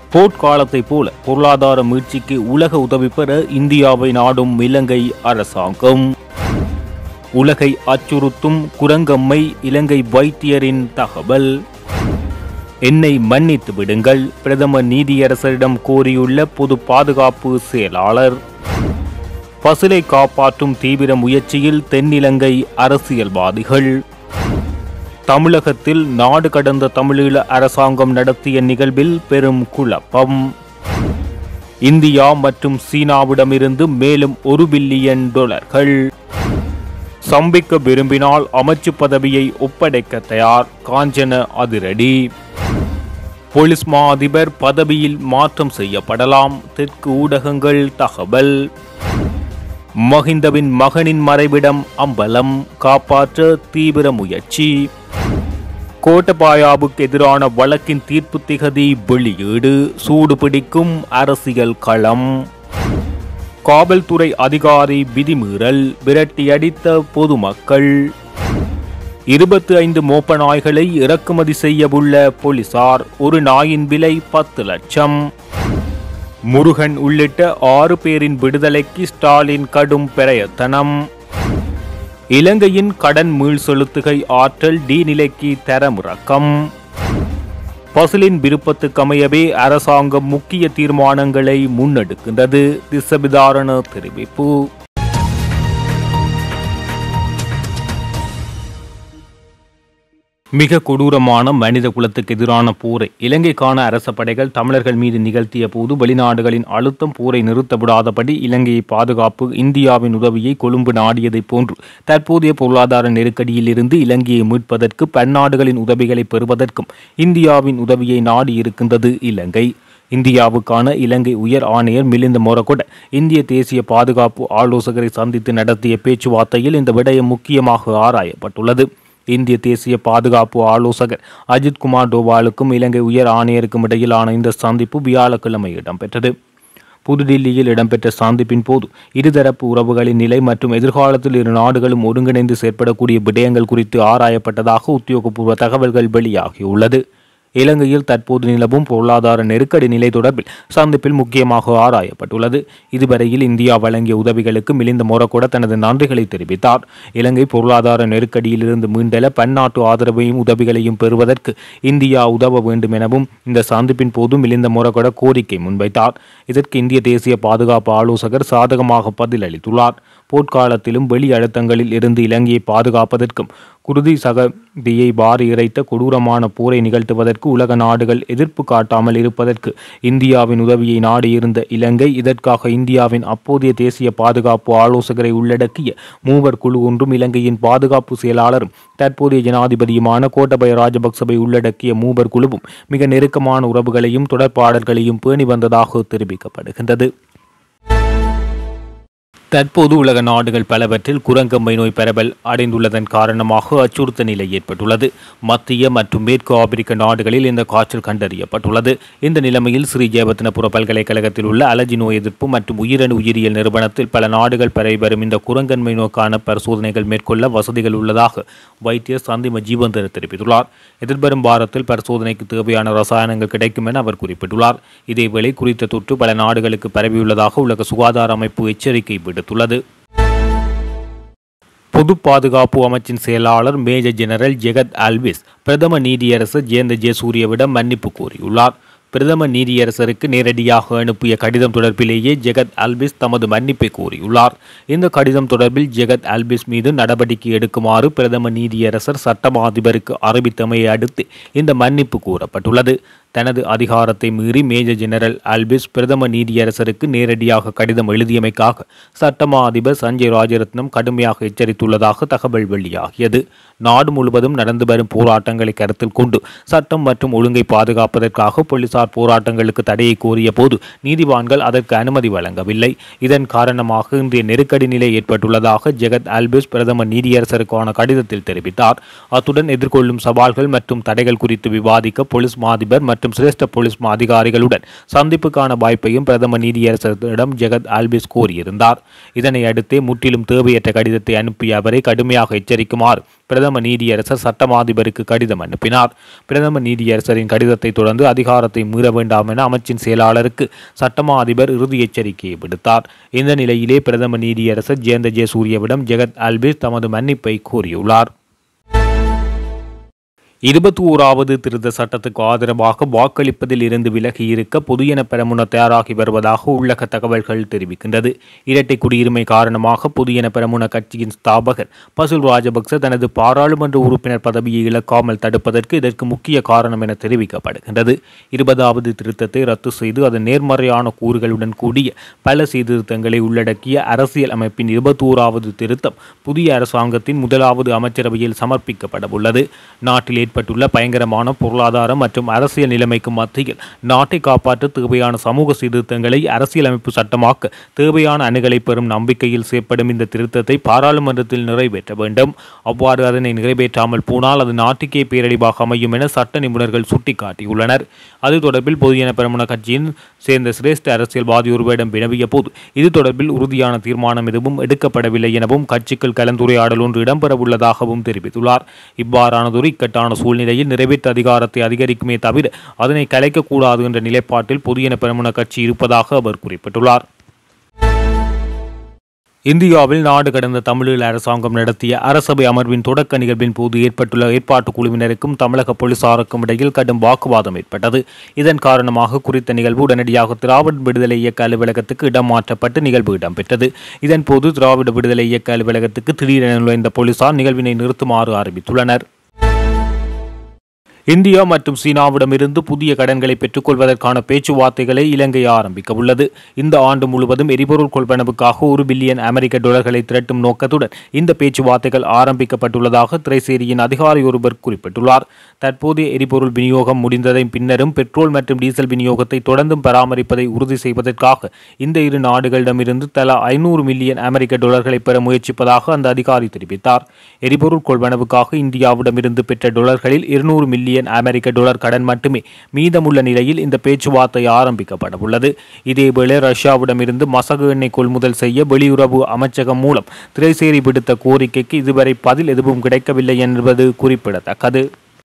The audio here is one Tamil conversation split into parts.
போர்க்காலத்தைப் போல பொருளாதார மீட்சிக்கு உலக உதவி பெற இந்தியாவை நாடும் இலங்கை அரசாங்கம் உலகை அச்சுறுத்தும் குரங்கம்மை இலங்கை வைத்தியரின் தகவல் என்னை மன்னித்து விடுங்கள் பிரதமர் நீதியரசரிடம் கோரியுள்ள பொது பாதுகாப்பு செயலாளர் பசுலை காப்பாற்றும் தீவிர முயற்சியில் தென்னிலங்கை அரசியல்வாதிகள் தமிழகத்தில் நாடு கடந்த தமிழீழ அரசாங்கம் நடத்திய நிகழ்வில் பெரும் குழப்பம் இந்தியா மற்றும் சீனாவிடமிருந்து மேலும் ஒரு பில்லியன் டாலர்கள் சம்பிக்க விரும்பினால் அமைச்சு பதவியை ஒப்படைக்க தயார் காஞ்சன அதிரடி போலீஸ் மா அதிபர் பதவியில் மாற்றம் செய்யப்படலாம் தெற்கு ஊடகங்கள் தகவல் மஹிந்தவின் மகனின் மறைவிடம் அம்பலம் காப்பாற்ற தீவிர முயற்சி கோட்டபாயாவுக்கு எதிரான வழக்கின் தீர்ப்பு திகதி வெளியீடு சூடுபிடிக்கும் அரசியல் களம் காவல்துறை அதிகாரி விதிமீறல் விரட்டியடித்த பொதுமக்கள் இருபத்தி ஐந்து மோப்ப நாய்களை இறக்குமதி செய்யவுள்ள போலீசார் ஒரு நாயின் விலை பத்து லட்சம் முருகன் உள்ளிட்ட ஆறு பேரின் விடுதலைக்கு ஸ்டாலின் கடும் பிரயத்தனம் இலங்கையின் கடன் மீள் செலுத்துகை ஆற்றல் டி நிலைக்கு தரமிறக்கம் பசிலின் விருப்பத்துக்கமையவே அரசாங்கம் முக்கிய தீர்மானங்களை முன்னெடுக்கின்றது திசபிதாரண தெரிவிப்பு மிக கொடூரமான மனித குலத்துக்கு எதிரான போரை இலங்கைக்கான அரச படைகள் தமிழர்கள் மீது நிகழ்த்திய போது வெளிநாடுகளின் அழுத்தம் போரை நிறுத்த விடாதபடி இலங்கையை பாதுகாப்பு இந்தியாவின் உதவியை கொழும்பு நாடியதைப் போன்று தற்போதைய பொருளாதார நெருக்கடியில் இருந்து இலங்கையை மீட்பதற்கு பன்னாடுகளின் உதவிகளை பெறுவதற்கும் இந்தியாவின் உதவியை நாடியிருக்கின்றது இலங்கை இந்தியாவுக்கான இலங்கை உயர் ஆணையர் மிலிந்த மொரகொட இந்திய தேசிய பாதுகாப்பு ஆலோசகரை சந்தித்து நடத்திய பேச்சுவார்த்தையில் இந்த விடயம் முக்கியமாக ஆராயப்பட்டுள்ளது இந்திய தேசிய பாதுகாப்பு ஆலோசகர் அஜித் குமார் டோவாலுக்கும் இலங்கை உயர் ஆணையருக்கும் இடையிலான இந்த சந்திப்பு வியாழக்கிழமை இடம்பெற்றது புதுடில்லியில் இடம்பெற்ற சந்திப்பின் போது இருதரப்பு உறவுகளின் நிலை மற்றும் எதிர்காலத்தில் இரு நாடுகளும் ஒருங்கிணைந்து செயற்படக்கூடிய விடயங்கள் குறித்து ஆராயப்பட்டதாக உத்தியோகபூர்வ தகவல்கள் வெளியாகியுள்ளது இலங்கையில் தற்போது நிலவும் பொருளாதார நெருக்கடி நிலை தொடர்பில் சந்திப்பில் முக்கியமாக ஆராயப்பட்டுள்ளது இதுவரையில் இந்தியா வழங்கிய உதவிகளுக்கு மிலிந்த மொரகொட தனது நன்றிகளை தெரிவித்தார் இலங்கை பொருளாதார நெருக்கடியிலிருந்து மீண்டெழ பன்னாட்டு ஆதரவையும் உதவிகளையும் பெறுவதற்கு இந்தியா உதவ வேண்டும் எனவும் இந்த சந்திப்பின் போது மிலிந்த மொரகொட கோரிக்கை முன்வைத்தார் இதற்கு இந்திய தேசிய பாதுகாப்பு ஆலோசகர் சாதகமாக பதிலளித்துள்ளார் போர்க்காலத்திலும் வெளி அழுத்தங்களில் இருந்து இலங்கையை பாதுகாப்பதற்கும் குருதி சகதியை வாரி இறைத்த கொடூரமான போரை நிகழ்த்துவதற்கு உலக நாடுகள் எதிர்ப்பு காட்டாமல் இருப்பதற்கு இந்தியாவின் உதவியை நாடியிருந்த இலங்கை இதற்காக இந்தியாவின் அப்போதைய தேசிய பாதுகாப்பு ஆலோசகரை உள்ளடக்கிய மூவர் குழு ஒன்றும் இலங்கையின் பாதுகாப்பு செயலாளரும் தற்போதைய ஜனாதிபதியுமான கோட்டபய ராஜபக்சவை உள்ளடக்கிய மூவர் குழுவும் மிக நெருக்கமான உறவுகளையும் தொடர்பாடல்களையும் பேணி வந்ததாக தெரிவிக்கப்படுகின்றது தற்போது உலக நாடுகள் பலவற்றில் குரங்கம்மை நோய் பரவல் அடைந்துள்ளதன் காரணமாக அச்சுறுத்த நிலை ஏற்பட்டுள்ளது மத்திய மற்றும் மேற்கு ஆப்பிரிக்க நாடுகளில் இந்த காய்ச்சல் கண்டறியப்பட்டுள்ளது இந்த நிலைமையில் ஸ்ரீ ஜெயவர்த்தனபுர பல்கலைக்கழகத்தில் உள்ள அலர்ஜி நோய் எதிர்ப்பு மற்றும் உயிரணு உயிரியல் நிறுவனத்தில் பல நாடுகள் பரவி வரும் இந்த குரங்கன்மை நோக்கான பரிசோதனைகள் மேற்கொள்ள வசதிகள் உள்ளதாக வைத்தியர் சந்திம ஜீவந்தர் தெரிவித்துள்ளார் எதிர்வரும் வாரத்தில் பரிசோதனைக்கு தேவையான ரசாயனங்கள் கிடைக்கும் என அவர் குறிப்பிட்டுள்ளார் இதேவேளை குறித்த தொற்று பல நாடுகளுக்கு பரவியுள்ளதாக உலக சுகாதார அமைப்பு எச்சரிக்கை விடுத்துள்ளது பொது பாதுகாப்பு அமைச்சின் செயலாளர் மேஜர் ஜெனரல் ஜெகத் அல்விஸ் பிரதம நீதியரசர் ஜெயந்த ஜெயசூரியவிடம் மன்னிப்பு கோரியுள்ளார் பிரதம நீதியரசருக்கு நேரடியாக அனுப்பிய கடிதம் தொடர்பிலேயே ஜெகத் அல்பிஸ் தமது மன்னிப்பை கோரியுள்ளார் இந்த கடிதம் தொடர்பில் ஜெகத் அல்பிஸ் மீது நடவடிக்கை எடுக்குமாறு பிரதம நீதியரசர் சட்டமா அதிபருக்கு அறிவித்தமையை அடுத்து இந்த மன்னிப்பு கூறப்பட்டுள்ளது தனது அதிகாரத்தை மீறி மேஜர் ஜெனரல் அல்பிஸ் பிரதம நீதியரசருக்கு நேரடியாக கடிதம் எழுதியமைக்காக சட்டமா அதிபர் சஞ்சய் ராஜரத்னம் கடுமையாக எச்சரித்துள்ளதாக தகவல் வெளியாகியது நாடு முழுவதும் நடந்து வரும் போராட்டங்களை கருத்தில் கொண்டு சட்டம் மற்றும் ஒழுங்கை பாதுகாப்பதற்காக போலீசார் போராட்டங்களுக்கு தடையை கோரிய போது நீதிவான்கள் அதற்கு அனுமதி வழங்கவில்லை இதன் காரணமாக இன்றைய நெருக்கடி நிலை ஏற்பட்டுள்ளதாக ஜெகத் அல்பிஸ் பிரதம நீதியரசருக்கான கடிதத்தில் தெரிவித்தார் அத்துடன் எதிர்கொள்ளும் சவால்கள் மற்றும் தடைகள் குறித்து விவாதிக்க போலீஸ் மாதிபர் மற்றும் சிரேஷ்ட போலீஸ் மா அதிகாரிகளுடன் சந்திப்புக்கான வாய்ப்பையும் பிரதம நீதியரசரிடம் ஜெகத் ஆல்பிஸ் கோரியிருந்தார் இதனை அடுத்தே முற்றிலும் தேவையற்ற கடிதத்தை அனுப்பிய அவரை கடுமையாக எச்சரிக்குமாறு பிரதம நீதியரசர் சட்டமா அதிபருக்கு கடிதம் அனுப்பினார் பிரதம நீதியரசரின் கடிதத்தை தொடர்ந்து அதிகாரத்தை மீற வேண்டாம் என அமைச்சின் செயலாளருக்கு சட்டமா அதிபர் இறுதி எச்சரிக்கையை விடுத்தார் இந்த நிலையிலே பிரதம நீதியரசர் ஜெயந்த ஜெயசூரியவிடம் ஜெகத் அல்பீர் தமது மன்னிப்பை கோரியுள்ளார் இருபத்தி ஓராவது திருத்த சட்டத்துக்கு ஆதரவாக வாக்களிப்பதில் இருந்து விலகி இருக்க பொதுஜன பெரமுன தயாராகி வருவதாக உள்ளக தகவல்கள் தெரிவிக்கின்றது இரட்டை குடியுரிமை காரணமாக பொதுஜன பெரமுன கட்சியின் ஸ்தாபகர் பசுல் ராஜபக்ச தனது பாராளுமன்ற உறுப்பினர் பதவியை இழக்காமல் தடுப்பதற்கு இதற்கு முக்கிய காரணம் என தெரிவிக்கப்படுகின்றது இருபதாவது திருத்தத்தை ரத்து செய்து அதன் நேர்மறையான கூறுகளுடன் கூடிய பல சீர்திருத்தங்களை உள்ளடக்கிய அரசியல் அமைப்பின் இருபத்தி ஓராவது திருத்தம் புதிய அரசாங்கத்தின் முதலாவது அமைச்சரவையில் சமர்ப்பிக்கப்பட உள்ளது நாட்டில் ஏற்பட்டுள்ள பயங்கரமான பொருளாதார மற்றும் அரசியல் நிலைமைக்கு மத்தியில் நாட்டை காப்பாற்ற தேவையான சமூக சீர்திருத்தங்களை அரசியலமைப்பு சட்டமாக்க தேவையான அணுகலை பெறும் நம்பிக்கையில் செய்யப்படும் இந்த திருத்தத்தை பாராளுமன்றத்தில் நிறைவேற்ற வேண்டும் அவ்வாறு அதனை நிறைவேற்றாமல் போனால் அது நாட்டுக்கே பேரழிவாக அமையும் என சட்ட நிபுணர்கள் சுட்டிக்காட்டியுள்ளனர் அது தொடர்பில் பொதுஜன பெரமுன கட்சியின் சேர்ந்த சிரேஷ்ட அரசியல்வாதி ஒருவரிடம் வினவிய போது இது தொடர்பில் உறுதியான தீர்மானம் எதுவும் எடுக்கப்படவில்லை எனவும் கட்சிகள் கலந்துரையாடல் ஒன்று இடம்பெறவுள்ளதாகவும் தெரிவித்துள்ளார் இவ்வாறானதொரு இக்கட்டான சூழ்நிலையில் நிறைவேற்று அதிகாரத்தை அதிகரிக்குமே தவிர அதனை கலைக்கக்கூடாது என்ற நிலைப்பாட்டில் பொதுஜன பெரமுன கட்சி இருப்பதாக அவர் குறிப்பிட்டுள்ளார் இந்தியாவில் நாடு கடந்த தமிழீழ அரசாங்கம் நடத்திய அரசபை அமர்வின் தொடக்க நிகழ்வின் போது ஏற்பட்டுள்ள ஏற்பாட்டு குழுவினருக்கும் தமிழக போலீசாருக்கும் இடையில் கடும் வாக்குவாதம் ஏற்பட்டது இதன் காரணமாக குறித்த நிகழ்வு உடனடியாக திராவிட விடுதலை இயக்க அலுவலகத்துக்கு இடம் மாற்றப்பட்டு நிகழ்வு இடம்பெற்றது இதன்போது திராவிட விடுதலை இயக்க அலுவலகத்துக்கு திடீரென நுழைந்த போலீசார் நிகழ்வினை நிறுத்துமாறு ஆரம்பித்துள்ளனர் இந்தியா மற்றும் சீனாவிடமிருந்து புதிய கடன்களை பெற்றுக்கொள்வதற்கான பேச்சுவார்த்தைகளை இலங்கை ஆரம்பிக்க உள்ளது இந்த ஆண்டு முழுவதும் எரிபொருள் கொள்வனவுக்காக ஒரு பில்லியன் அமெரிக்க டாலர்களை திரட்டும் நோக்கத்துடன் இந்த பேச்சுவார்த்தைகள் ஆரம்பிக்கப்பட்டுள்ளதாக திரைசேரியின் அதிகாரி ஒருவர் குறிப்பிட்டுள்ளார் தற்போதைய எரிபொருள் விநியோகம் முடிந்ததை பின்னரும் பெட்ரோல் மற்றும் டீசல் விநியோகத்தை தொடர்ந்தும் பராமரிப்பதை உறுதி செய்வதற்காக இந்த இரு நாடுகளிடமிருந்து தலா ஐநூறு மில்லியன் அமெரிக்க டாலர்களை பெற முயற்சிப்பதாக அந்த அதிகாரி தெரிவித்தார் எரிபொருள் கொள்வனவுக்காக இந்தியாவிடமிருந்து பெற்ற டாலர்களில் இருநூறு மில்லியன் அமெரிக்க டாலர் கடன் மட்டுமே மீதமுள்ள நிலையில் இந்த பேச்சுவார்த்தை ஆரம்பிக்கப்பட உள்ளது இதேவேளை ரஷ்யாவிடமிருந்து மசகு எண்ணெய் கொள்முதல் செய்ய வெளியுறவு அமைச்சகம் மூலம் திரைசேரி விடுத்த கோரிக்கைக்கு இதுவரை பதில் எதுவும் கிடைக்கவில்லை என்பது குறிப்பிடத்தக்கது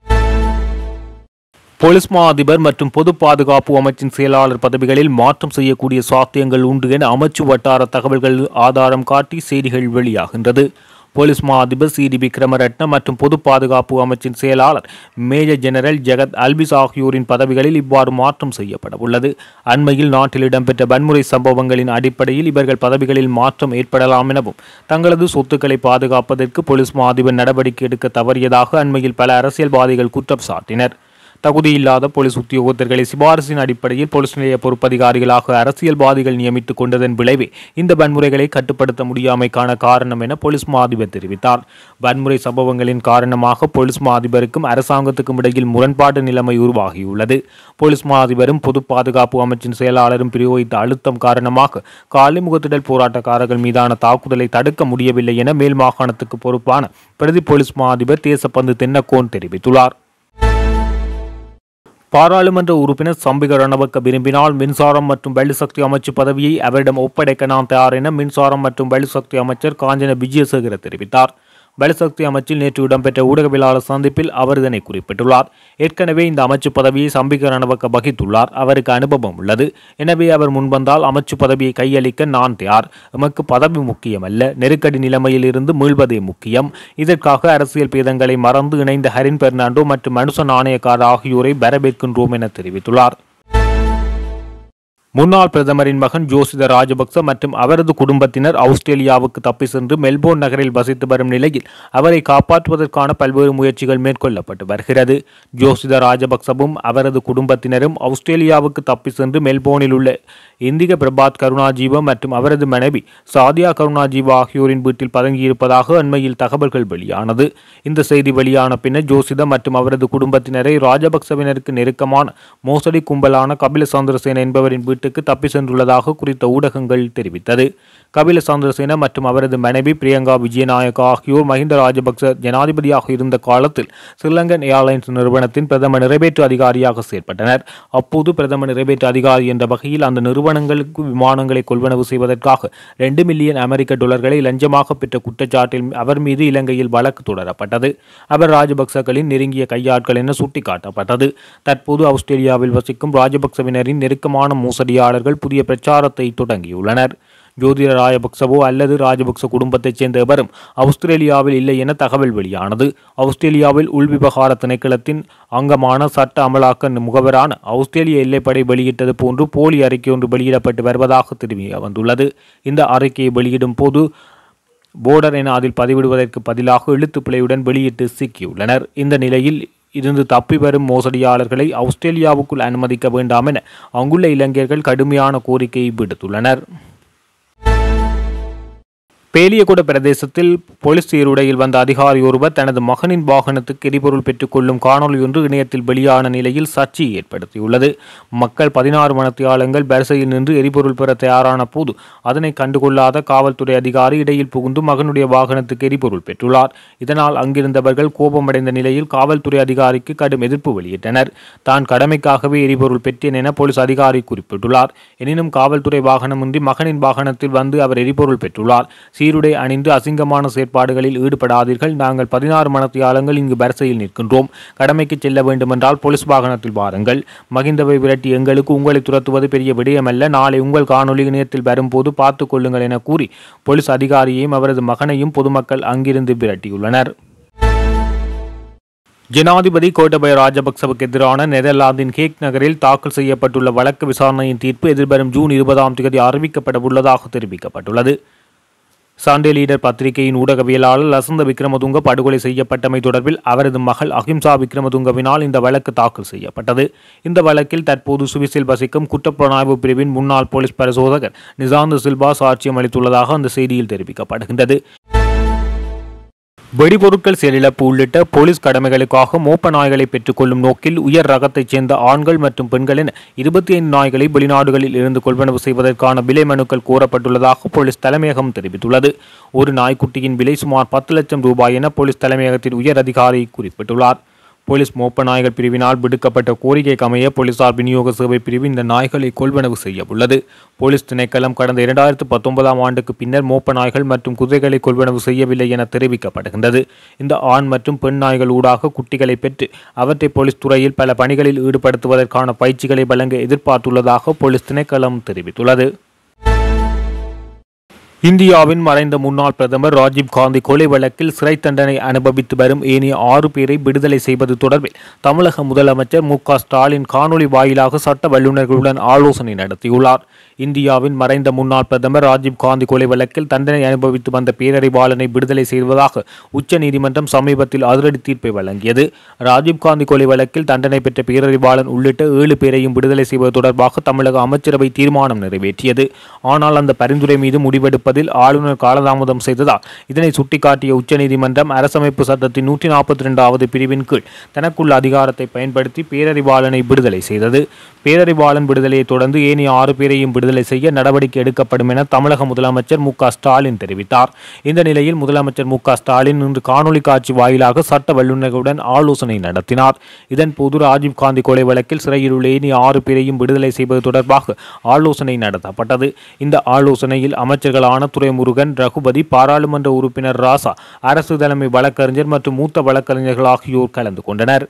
போலீஸ் மா அதிபர் மற்றும் பொது பாதுகாப்பு அமைச்சின் செயலாளர் பதவிகளில் மாற்றம் செய்யக்கூடிய சாத்தியங்கள் உண்டு என அமைச்சு வட்டார தகவல்கள் ஆதாரம் காட்டி செய்திகள் வெளியாகின்றது போலீஸ் மா அதிபர் சி டி விக்ரமரட்ன மற்றும் பொது பாதுகாப்பு அமைச்சின் செயலாளர் மேஜர் ஜெனரல் ஜெகத் அல்பிஸ் ஆகியோரின் பதவிகளில் இவ்வாறு மாற்றம் செய்யப்பட உள்ளது அண்மையில் நாட்டில் இடம்பெற்ற வன்முறை சம்பவங்களின் அடிப்படையில் இவர்கள் பதவிகளில் மாற்றம் ஏற்படலாம் எனவும் தங்களது சொத்துக்களை பாதுகாப்பதற்கு போலீஸ் மா அதிபர் நடவடிக்கை எடுக்க தவறியதாக அண்மையில் பல அரசியல்வாதிகள் குற்றம் சாட்டினர் தகுதியில்லாத போலீஸ் உத்தியோகத்தர்களை சிபாரிசின் அடிப்படையில் போலீஸ் நிலைய பொறுப்பதிகாரிகளாக அரசியல்வாதிகள் நியமித்துக் கொண்டதன் விளைவே இந்த வன்முறைகளை கட்டுப்படுத்த முடியாமைக்கான காரணம் என போலீஸ் மா அதிபர் தெரிவித்தார் வன்முறை சம்பவங்களின் காரணமாக போலீஸ் மா அதிபருக்கும் அரசாங்கத்துக்கும் இடையில் முரண்பாடு நிலைமை உருவாகியுள்ளது போலீஸ் மா அதிபரும் பொது பாதுகாப்பு அமைச்சின் செயலாளரும் பிரயோகித்த அழுத்தம் காரணமாக காலை முகத்திடல் போராட்டக்காரர்கள் மீதான தாக்குதலை தடுக்க முடியவில்லை என மேல் மாகாணத்துக்கு பொறுப்பான பிரதி போலீஸ் மா அதிபர் தேசப்பந்து தென்னக்கோன் தெரிவித்துள்ளார் பாராளுமன்ற உறுப்பினர் சம்பிக ரணவக்க விரும்பினால் மின்சாரம் மற்றும் வெள்ளிசக்தி அமைச்சு பதவியை அவரிடம் ஒப்படைக்க நான் தயார் என மின்சாரம் மற்றும் வெள்ளிசக்தி அமைச்சர் காஞ்சன விஜயசேகர தெரிவித்தார் வெள்ளிசக்தி அமைச்சில் நேற்று இடம்பெற்ற ஊடகவியலாளர் சந்திப்பில் அவர் இதனை குறிப்பிட்டுள்ளார் ஏற்கனவே இந்த அமைச்சு பதவியை சம்பிக ரணவக்க வகித்துள்ளார் அவருக்கு அனுபவம் உள்ளது எனவே அவர் முன்வந்தால் அமைச்சு பதவியை கையளிக்க நான் தயார் எமக்கு பதவி முக்கியமல்ல நெருக்கடி நிலைமையில் இருந்து மீள்வதே முக்கியம் இதற்காக அரசியல் பேதங்களை மறந்து இணைந்த ஹரின் பெர்னாண்டோ மற்றும் மனுச நாணயக்கார் ஆகியோரை வரவேற்கின்றோம் என தெரிவித்துள்ளார் முன்னாள் பிரதமரின் மகன் ஜோசித ராஜபக்ச மற்றும் அவரது குடும்பத்தினர் ஆஸ்திரேலியாவுக்கு தப்பி சென்று மெல்போர்ன் நகரில் வசித்து வரும் நிலையில் அவரை காப்பாற்றுவதற்கான பல்வேறு முயற்சிகள் மேற்கொள்ளப்பட்டு வருகிறது ஜோசித ராஜபக்சவும் அவரது குடும்பத்தினரும் ஆஸ்திரேலியாவுக்கு தப்பி சென்று மெல்போர்னில் உள்ள இந்திக பிரபாத் கருணாஜீவ மற்றும் அவரது மனைவி சாதியா கருணாஜீவ ஆகியோரின் வீட்டில் பதுங்கியிருப்பதாக அண்மையில் தகவல்கள் வெளியானது இந்த செய்தி வெளியான பின்னர் ஜோசித மற்றும் அவரது குடும்பத்தினரை ராஜபக்சவினருக்கு நெருக்கமான மோசடி கும்பலான கபில சந்திரசேன என்பவரின் வீட்டு வீட்டுக்கு தப்பி சென்றுள்ளதாக குறித்த ஊடகங்கள் தெரிவித்தது கபில சந்திரசேன மற்றும் அவரது மனைவி பிரியங்கா விஜயநாயகா ஆகியோர் மஹிந்த ராஜபக்ச ஜனாதிபதியாக இருந்த காலத்தில் ஸ்ரீலங்கன் ஏர்லைன்ஸ் நிறுவனத்தின் பிரதம நிறைவேற்று அதிகாரியாக செயற்பட்டனர் அப்போது பிரதம நிறைவேற்று அதிகாரி என்ற வகையில் அந்த நிறுவனங்களுக்கு விமானங்களை கொள்வனவு செய்வதற்காக ரெண்டு மில்லியன் அமெரிக்க டாலர்களை லஞ்சமாக பெற்ற குற்றச்சாட்டில் அவர் மீது இலங்கையில் வழக்கு தொடரப்பட்டது அவர் ராஜபக்சகளின் நெருங்கிய கையாட்கள் என சுட்டிக்காட்டப்பட்டது தற்போது ஆஸ்திரேலியாவில் வசிக்கும் ராஜபக்சவினரின் நெருக்கமான மோசடியாளர்கள் புதிய பிரச்சாரத்தை தொடங்கியுள்ளனர் ஜோதிட ராஜபக்சவோ அல்லது ராஜபக்ச குடும்பத்தைச் சேர்ந்த எவரும் ஆஸ்திரேலியாவில் இல்லை என தகவல் வெளியானது ஆஸ்திரேலியாவில் உள்விவகார திணைக்களத்தின் அங்கமான சட்ட அமலாக்க முகவரான ஆஸ்திரேலிய எல்லைப்படை வெளியிட்டது போன்று போலி அறிக்கை ஒன்று வெளியிடப்பட்டு வருவதாக தெரிய வந்துள்ளது இந்த அறிக்கையை வெளியிடும் போது போர்டர் என அதில் பதிவிடுவதற்கு பதிலாக எழுத்துப்பிழையுடன் வெளியிட்டு சிக்கியுள்ளனர் இந்த நிலையில் இருந்து தப்பி வரும் மோசடியாளர்களை ஆஸ்திரேலியாவுக்குள் அனுமதிக்க வேண்டாம் என அங்குள்ள இளைஞர்கள் கடுமையான கோரிக்கையை விடுத்துள்ளனர் பேலியகுட பிரதேசத்தில் போலீஸ் சீருடையில் வந்த அதிகாரி ஒருவர் தனது மகனின் வாகனத்துக்கு எரிபொருள் பெற்றுக்கொள்ளும் காணொலி ஒன்று இணையத்தில் வெளியான நிலையில் சர்ச்சையை ஏற்படுத்தியுள்ளது மக்கள் பதினாறு மணத்தியாளங்கள் வரிசையில் நின்று எரிபொருள் பெற தயாரான போது அதனை கண்டுகொள்ளாத காவல்துறை அதிகாரி இடையில் புகுந்து மகனுடைய வாகனத்துக்கு எரிபொருள் பெற்றுள்ளார் இதனால் அங்கிருந்தவர்கள் கோபமடைந்த நிலையில் காவல்துறை அதிகாரிக்கு கடும் எதிர்ப்பு வெளியிட்டனர் தான் கடமைக்காகவே எரிபொருள் பெற்றேன் என போலீஸ் அதிகாரி குறிப்பிட்டுள்ளார் எனினும் காவல்துறை வாகனமின்றி மகனின் வாகனத்தில் வந்து அவர் எரிபொருள் பெற்றுள்ளார் சீருடை அணிந்து அசிங்கமான செயற்பாடுகளில் ஈடுபடாதீர்கள் நாங்கள் பதினாறு மணத்தியாளங்கள் இங்கு வரிசையில் நிற்கின்றோம் கடமைக்கு செல்ல வேண்டுமென்றால் போலீஸ் வாகனத்தில் வாருங்கள் மகிந்தவை விரட்டி எங்களுக்கு உங்களை துரத்துவது பெரிய விடயமல்ல நாளை உங்கள் காணொலி இணையத்தில் வரும்போது பார்த்துக் கொள்ளுங்கள் என கூறி போலீஸ் அதிகாரியையும் அவரது மகனையும் பொதுமக்கள் அங்கிருந்து விரட்டியுள்ளனர் ஜனாதிபதி கோட்டபய ராஜபக்சவுக்கு எதிரான நெதர்லாந்தின் கேக் நகரில் தாக்கல் செய்யப்பட்டுள்ள வழக்கு விசாரணையின் தீர்ப்பு எதிர்வரும் ஜூன் இருபதாம் தேதி அறிவிக்கப்பட உள்ளதாக தெரிவிக்கப்பட்டுள்ளது சாண்டே லீடர் பத்திரிகையின் ஊடகவியலாளர் லசந்த விக்ரமதுங்க படுகொலை செய்யப்பட்டமை தொடர்பில் அவரது மகள் அஹிம்சா விக்ரமதுங்கவினால் இந்த வழக்கு தாக்கல் செய்யப்பட்டது இந்த வழக்கில் தற்போது சுவிஸில் வசிக்கும் குற்றப்புலனாய்வு பிரிவின் முன்னாள் போலீஸ் பரிசோதகர் நிசாந்த சில்வா சாட்சியம் அளித்துள்ளதாக அந்த செய்தியில் தெரிவிக்கப்படுகின்றது வெடிபொருட்கள் செயலிழப்பு உள்ளிட்ட போலீஸ் கடமைகளுக்காக மோப்ப நாய்களை பெற்றுக்கொள்ளும் நோக்கில் உயர் ரகத்தைச் சேர்ந்த ஆண்கள் மற்றும் பெண்கள் என இருபத்தி ஐந்து நாய்களை வெளிநாடுகளில் இருந்து கொள்வனவு செய்வதற்கான விலை மனுக்கள் கோரப்பட்டுள்ளதாக போலீஸ் தலைமையகம் தெரிவித்துள்ளது ஒரு நாய்க்குட்டியின் விலை சுமார் பத்து லட்சம் ரூபாய் என போலீஸ் தலைமையகத்தின் உயர் அதிகாரி குறிப்பிட்டுள்ளார் போலீஸ் மோப்ப நாய்கள் பிரிவினால் விடுக்கப்பட்ட கோரிக்கைக்கு அமைய போலீசார் விநியோக சேவை பிரிவு இந்த நாய்களை கொள்வனவு செய்ய உள்ளது போலீஸ் திணைக்களம் கடந்த இரண்டாயிரத்து பத்தொன்பதாம் ஆண்டுக்கு பின்னர் மோப்ப நாய்கள் மற்றும் குதிரைகளை கொள்வனவு செய்யவில்லை என தெரிவிக்கப்படுகின்றது இந்த ஆண் மற்றும் பெண் நாய்கள் ஊடாக குட்டிகளை பெற்று அவற்றை போலீஸ் துறையில் பல பணிகளில் ஈடுபடுத்துவதற்கான பயிற்சிகளை வழங்க எதிர்பார்த்துள்ளதாக போலீஸ் திணைக்களம் தெரிவித்துள்ளது இந்தியாவின் மறைந்த முன்னாள் பிரதமர் ராஜீவ் காந்தி கொலை வழக்கில் சிறை தண்டனை அனுபவித்து வரும் ஏனைய ஆறு பேரை விடுதலை செய்வது தொடர்பில் தமிழக முதலமைச்சர் மு க ஸ்டாலின் காணொலி வாயிலாக சட்ட வல்லுநர்களுடன் ஆலோசனை நடத்தியுள்ளார் இந்தியாவின் மறைந்த முன்னாள் பிரதமர் ராஜீவ் காந்தி கொலை வழக்கில் தண்டனை அனுபவித்து வந்த பேரறிவாளனை விடுதலை செய்வதாக உச்சநீதிமன்றம் சமீபத்தில் அதிரடி தீர்ப்பை வழங்கியது ராஜீவ் காந்தி கொலை வழக்கில் தண்டனை பெற்ற பேரறிவாளன் உள்ளிட்ட ஏழு பேரையும் விடுதலை செய்வது தொடர்பாக தமிழக அமைச்சரவை தீர்மானம் நிறைவேற்றியது ஆனால் அந்த பரிந்துரை மீது முடிவெடுப்பதில் ஆளுநர் காலதாமதம் செய்ததால் இதனை சுட்டிக்காட்டிய உச்சநீதிமன்றம் அரசமைப்பு சட்டத்தின் நூற்றி நாற்பத்தி இரண்டாவது பிரிவின் கீழ் தனக்குள்ள அதிகாரத்தை பயன்படுத்தி பேரறிவாளனை விடுதலை செய்தது பேரறிவாளன் விடுதலையை தொடர்ந்து ஏனைய ஆறு பேரையும் விடுதலை செய்ய நடவடிக்கை எடுக்கப்படும் என தமிழக முதலமைச்சர் மு க ஸ்டாலின் தெரிவித்தார் இந்த நிலையில் முதலமைச்சர் மு க ஸ்டாலின் இன்று காணொலி காட்சி வாயிலாக சட்ட வல்லுநர்களுடன் ஆலோசனை நடத்தினார் இதன்போது ராஜீவ் காந்தி கொலை வழக்கில் சிறையில் உள்ள ஏனைய ஆறு பேரையும் விடுதலை செய்வது தொடர்பாக ஆலோசனை நடத்தப்பட்டது இந்த ஆலோசனையில் அமைச்சர்களான துரைமுருகன் ரகுபதி பாராளுமன்ற உறுப்பினர் ராசா அரசு தலைமை வழக்கறிஞர் மற்றும் மூத்த வழக்கறிஞர்கள் ஆகியோர் கலந்து கொண்டனர்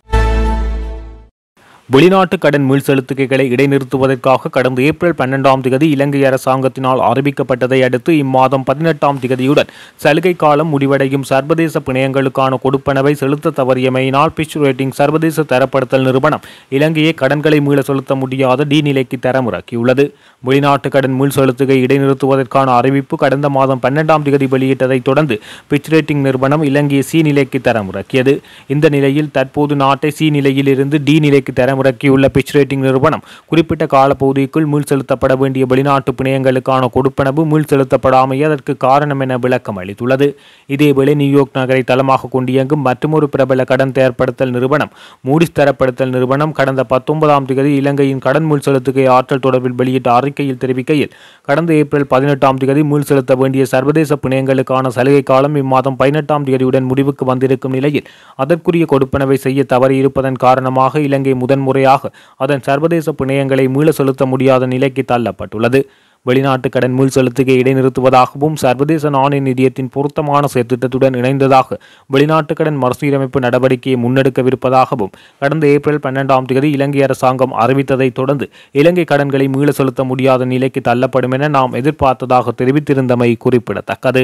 வெளிநாட்டு கடன் மீள் செலுத்துகைகளை இடைநிறுத்துவதற்காக கடந்த ஏப்ரல் பன்னெண்டாம் திகதி இலங்கை அரசாங்கத்தினால் அறிவிக்கப்பட்டதை அடுத்து இம்மாதம் பதினெட்டாம் திகதியுடன் சலுகை காலம் முடிவடையும் சர்வதேச பிணையங்களுக்கான கொடுப்பனவை செலுத்த தவறியமையினால் பிச் ரேட்டிங் சர்வதேச தரப்படுத்தல் நிறுவனம் இலங்கையை கடன்களை மீள செலுத்த முடியாத டி நிலைக்கு தரமிறக்கியுள்ளது வெளிநாட்டு கடன் மீள் செலுத்துகை இடைநிறுத்துவதற்கான அறிவிப்பு கடந்த மாதம் பன்னெண்டாம் தேதி வெளியிட்டதைத் தொடர்ந்து பிச் ரேட்டிங் நிறுவனம் இலங்கையை சி நிலைக்கு தரமிறக்கியது இந்த நிலையில் தற்போது நாட்டை சி நிலையில் இருந்து டி நிலைக்கு தரமிறக்கியுள்ள பிச் ரேட்டிங் நிறுவனம் குறிப்பிட்ட காலப்பகுதிக்குள் மீள் செலுத்தப்பட வேண்டிய வெளிநாட்டு பிணையங்களுக்கான கொடுப்பனவு மீள் செலுத்தப்படாமை அதற்கு காரணம் என விளக்கம் அளித்துள்ளது இதேவேளை நியூயார்க் நகரை தளமாக கொண்டு இயங்கும் மற்றொரு பிரபல கடன் தயார்படுத்தல் நிறுவனம் மூடிஸ் தரப்படுத்தல் நிறுவனம் கடந்த பத்தொன்பதாம் தேதி இலங்கையின் கடன் மீள் செலுத்துகை ஆற்றல் தொடர்பில் வெளியிட்ட அறிக்கையில் தெரிவிக்கையில் கடந்த ஏப்ரல் பதினெட்டாம் தேதி மீள் செலுத்த வேண்டிய சர்வதேச பிணையங்களுக்கான சலுகை காலம் இம்மாதம் பதினெட்டாம் தேதியுடன் முடிவுக்கு வந்திருக்கும் நிலையில் அதற்குரிய கொடுப்பனவை செய்ய தவறியிருப்பதன் காரணமாக இலங்கை முதன்முறையாக அதன் சர்வதேச பிணையங்களை மீள செலுத்த முடியாத நிலைக்கு தள்ளப்பட்டுள்ளது வெளிநாட்டு கடன் மீள் செலுத்துகை இடைநிறுத்துவதாகவும் சர்வதேச நாணய நிதியத்தின் பொருத்தமான செயற்திட்டத்துடன் இணைந்ததாக வெளிநாட்டு கடன் மறுசீரமைப்பு நடவடிக்கையை முன்னெடுக்கவிருப்பதாகவும் கடந்த ஏப்ரல் பன்னெண்டாம் தேதி இலங்கை அரசாங்கம் அறிவித்ததைத் தொடர்ந்து இலங்கை கடன்களை மீள செலுத்த முடியாத நிலைக்கு தள்ளப்படும் என நாம் எதிர்பார்த்ததாக தெரிவித்திருந்தமை குறிப்பிடத்தக்கது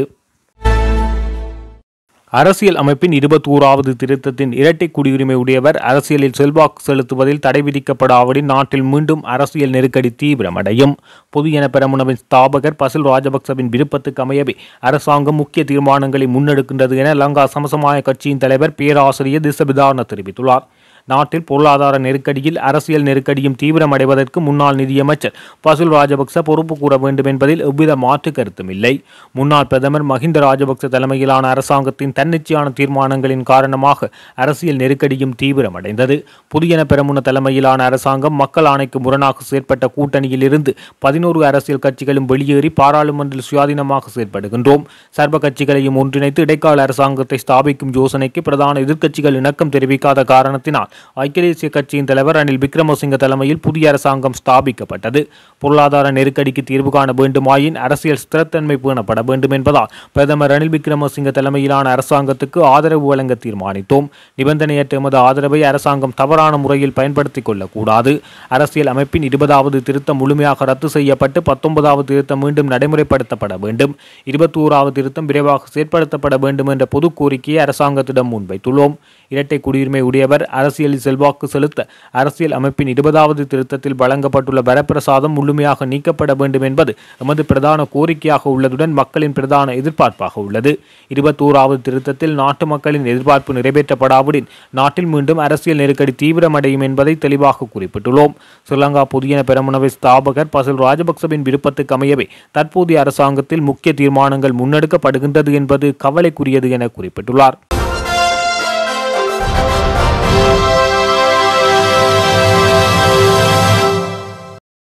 அரசியல் அமைப்பின் இருபத்தோராவது திருத்தத்தின் இரட்டை குடியுரிமை உடையவர் அரசியலில் செல்வாக்கு செலுத்துவதில் தடை விதிக்கப்படாவிடின் நாட்டில் மீண்டும் அரசியல் நெருக்கடி தீவிரமடையும் பொதுஜன பெரமுனவின் ஸ்தாபகர் பசில் ராஜபக்சவின் விருப்பத்துக்கு அமையவே அரசாங்கம் முக்கிய தீர்மானங்களை முன்னெடுக்கின்றது என லங்கா சமசமாய கட்சியின் தலைவர் பேராசிரியர் திசபிதார்ன தெரிவித்துள்ளார் நாட்டில் பொருளாதார நெருக்கடியில் அரசியல் நெருக்கடியும் தீவிரமடைவதற்கு முன்னாள் நிதியமைச்சர் பசுல் ராஜபக்ச பொறுப்பு கூற வேண்டும் என்பதில் எவ்வித மாற்று கருத்தும் இல்லை முன்னாள் பிரதமர் மஹிந்த ராஜபக்ச தலைமையிலான அரசாங்கத்தின் தன்னிச்சையான தீர்மானங்களின் காரணமாக அரசியல் நெருக்கடியும் தீவிரமடைந்தது புதியன பெரமுன தலைமையிலான அரசாங்கம் மக்கள் ஆணைக்கு முரணாக செயற்பட்ட கூட்டணியில் இருந்து பதினோரு அரசியல் கட்சிகளும் வெளியேறி பாராளுமன்றில் சுயாதீனமாக செயற்படுகின்றோம் சர்வ கட்சிகளையும் ஒன்றிணைத்து இடைக்கால அரசாங்கத்தை ஸ்தாபிக்கும் யோசனைக்கு பிரதான எதிர்க்கட்சிகள் இணக்கம் தெரிவிக்காத காரணத்தினால் ஐக்கிய தேசிய கட்சியின் தலைவர் ரணில் விக்ரமசிங்க தலைமையில் புதிய அரசாங்கம் ஸ்தாபிக்கப்பட்டது பொருளாதார நெருக்கடிக்கு தீர்வு காண வேண்டுமாயின் அரசியல் ஸ்திரத்தன்மை பேணப்பட வேண்டும் என்பதால் பிரதமர் ரணில் விக்ரமசிங்க தலைமையிலான அரசாங்கத்துக்கு ஆதரவு வழங்க தீர்மானித்தோம் நிபந்தனையற்ற எமது ஆதரவை அரசாங்கம் தவறான முறையில் பயன்படுத்திக் கொள்ளக்கூடாது அரசியல் அமைப்பின் இருபதாவது திருத்தம் முழுமையாக ரத்து செய்யப்பட்டு பத்தொன்பதாவது திருத்தம் மீண்டும் நடைமுறைப்படுத்தப்பட வேண்டும் இருபத்தோராவது திருத்தம் விரைவாக செயற்படுத்தப்பட வேண்டும் என்ற பொது கோரிக்கையை அரசாங்கத்திடம் முன்வைத்துள்ளோம் இரட்டை குடியுரிமை உடையவர் அரசியலில் செல்வாக்கு செலுத்த அரசியல் அமைப்பின் இருபதாவது திருத்தத்தில் வழங்கப்பட்டுள்ள வரப்பிரசாதம் முழுமையாக நீக்கப்பட வேண்டும் என்பது எமது பிரதான கோரிக்கையாக உள்ளதுடன் மக்களின் பிரதான எதிர்பார்ப்பாக உள்ளது இருபத்தோராவது திருத்தத்தில் நாட்டு மக்களின் எதிர்பார்ப்பு நிறைவேற்றப்படாவிடின் நாட்டில் மீண்டும் அரசியல் நெருக்கடி தீவிரமடையும் என்பதை தெளிவாக குறிப்பிட்டுள்ளோம் ஸ்ரீலங்கா புதிய பெரமுனவை ஸ்தாபகர் பசில் ராஜபக்சவின் விருப்பத்துக்கு அமையவே தற்போதைய அரசாங்கத்தில் முக்கிய தீர்மானங்கள் முன்னெடுக்கப்படுகின்றது என்பது கவலைக்குரியது என குறிப்பிட்டுள்ளார்